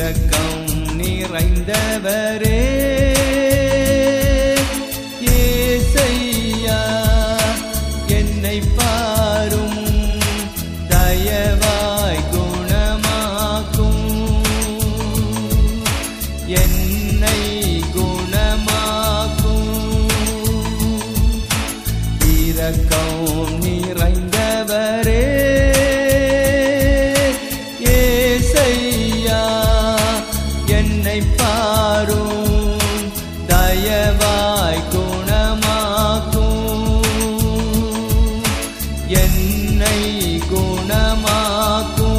இரக்கம் நிறைந்தவரே ஏசையா என்னை பாரும் தயவாய் குணமாக்கும் என்னை குணமாக்கும் இரக்கம் நிறைந்தவரே ஏசையா என்னை பாரும் தயவாய் குணமாக்கும் என்னை குணமாக்கும்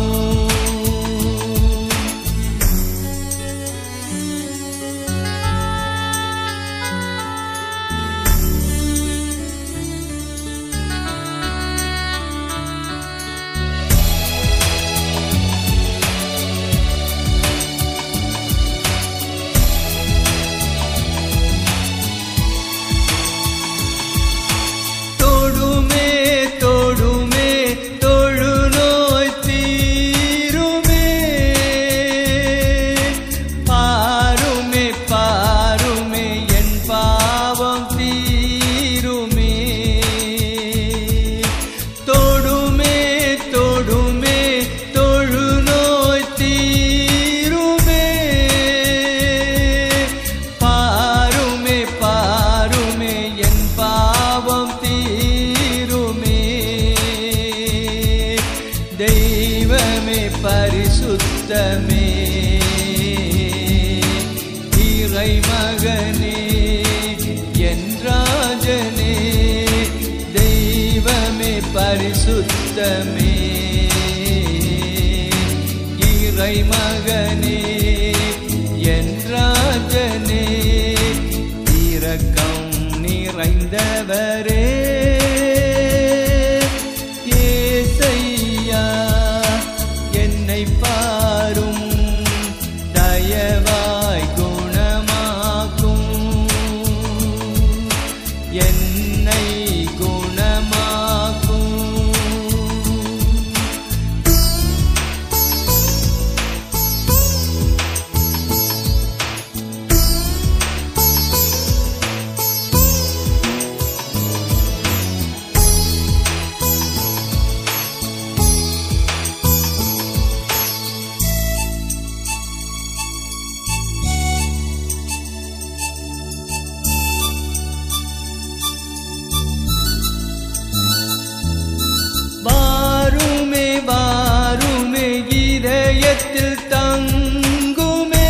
தொடுமே தொடுமே தொழுநோய் தீருமே பாருமே பாருமே என் பாவம் தீருமே தொடுமே தொடுமே தொழுநோய் தீருமே பாருமே பாருமே என் பாவம் தீருமே தெய்வமே பரிசுத்தமே இறை மகனே என் ராஜனே தெய்வமே பரிசுத்தமே இறை மகனே என் ராஜனே இரக்கம் நிறைந்தவரே ஏசையா என்னை பாரும் தயவாய் குணமாக்கும் என்னை குணமாக்கும் வாருமே வாருமே இதயத்தில் தங்குமே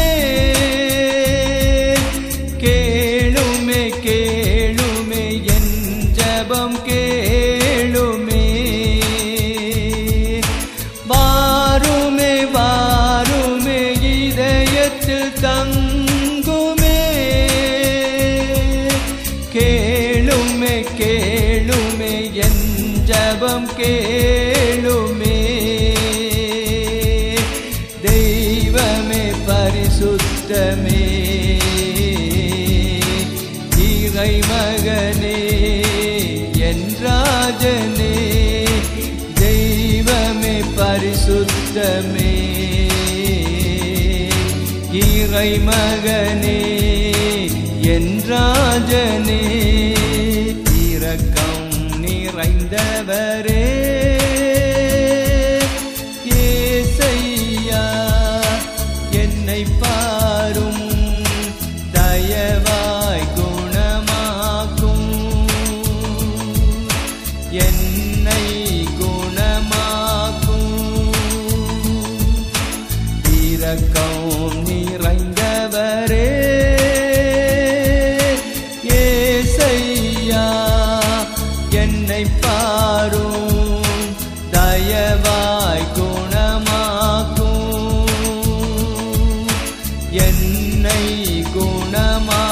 கேளுமே கேளுமே என் ஜபம் கேளுமே வாருமே வாருமே இதயத்தில் தங்குமே கேளுமே கேளுமே என் ஜபம் கேளுமே தெய்வமே பரிசுத்தமே இறை மகனே என் ராஜனே தெய்வமே பரிசுத்தமே இறை மகனே என் ராஜனே இரக்கம் நிறைந்தவரே ஏசையா என்னை பாரும் தயவாய் குணமாக்கும் என்னை குணமாக்கும் இரக்கம் நிறைந்தவரே ஏசையா என்னை பாரும் தயவாய் குணமாக்கும் என்னை குணமாக்கும்